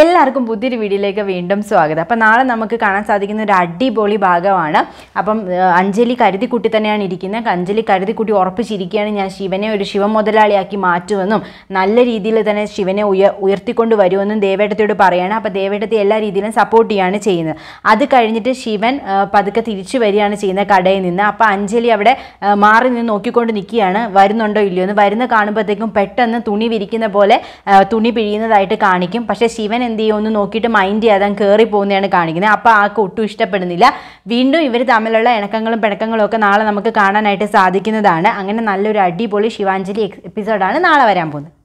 എല്ലാവർക്കും പുതിയൊരു വീഡിയോയിലേക്ക് വീണ്ടും സ്വാഗതം അപ്പം നാളെ നമുക്ക് കാണാൻ സാധിക്കുന്ന ഒരു അടിപൊളി ഭാഗമാണ് അപ്പം ഏഹ്, അഞ്ജലി കരുതിക്കുട്ടി തന്നെയാണ് ഇരിക്കുന്നത് അഞ്ജലി കരുതിക്കുട്ടി ഉറപ്പിച്ചിരിക്കുകയാണ് ഞാൻ ശിവനെ ഒരു ശിവ മുതലാളിയാക്കി മാറ്റുമെന്നും നല്ല രീതിയിൽ തന്നെ ശിവനെ ഉയ ഉയർത്തിക്കൊണ്ട് വരുമെന്നും ദേവേട്ടത്തിയോട് പറയാണ് അപ്പോൾ ദേവേട്ടത്തി എല്ലാ രീതിയിലും സപ്പോർട്ട് ചെയ്യുകയാണ് ചെയ്യുന്നത് അത് കഴിഞ്ഞിട്ട് ശിവൻ ഏഹ്, പതുക്കെ തിരിച്ചു വരികയാണ് ചെയ്യുന്നത് കടയിൽ നിന്ന് അപ്പോൾ അഞ്ജലി അവിടെ ഏഹ്, മാറി നിന്ന് നോക്കിക്കൊണ്ട് നിൽക്കുകയാണ് വരുന്നുണ്ടോ ഇല്ലയോ എന്ന് വരുന്ന കാണുമ്പോഴത്തേക്കും പെട്ടെന്ന് തുണി വിരിക്കുന്ന പോലെ ഏഹ്, തുണി പിഴിയുന്നതായിട്ട് കാണിക്കും പക്ഷേ ശിവൻ എന്ത് ചെയ്യും ഒന്ന് നോക്കിയിട്ട് മൈൻഡ് ചെയ്യാതെ കയറി പോകുന്നതാണ് കാണിക്കുന്നത് അപ്പോൾ ആൾക്ക് ഒട്ടും ഇഷ്ടപ്പെടുന്നില്ല വീണ്ടും ഇവർ തമ്മിലുള്ള ഇണക്കങ്ങളും പിണക്കങ്ങളും ഒക്കെ നാളെ നമുക്ക് കാണാനായിട്ട് സാധിക്കുന്നതാണ് അങ്ങനെ നല്ലൊരു അടിപൊളി ശിവാഞ്ജലി എപ്പിസോഡാണ് നാളെ വരാൻ പോകുന്നത്